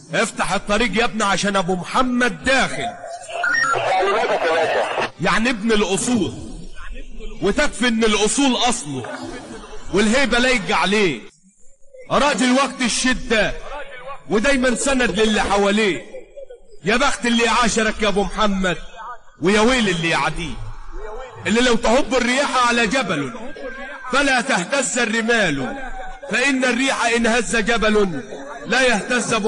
افتح الطريق يا ابني عشان ابو محمد داخل تعليماتك يا باشا يعني ابن الاصول وتكفي ان الاصول اصله والهيبه لايقه عليه راجل وقت الشده ودايما سند للي حواليه يا بخت اللي يعاشرك يا ابو محمد ويا ويل اللي يعديه اللي لو تهب الرياح على جبل فلا تهتز الرمال فإن الريح إن هز جبل لا يهتز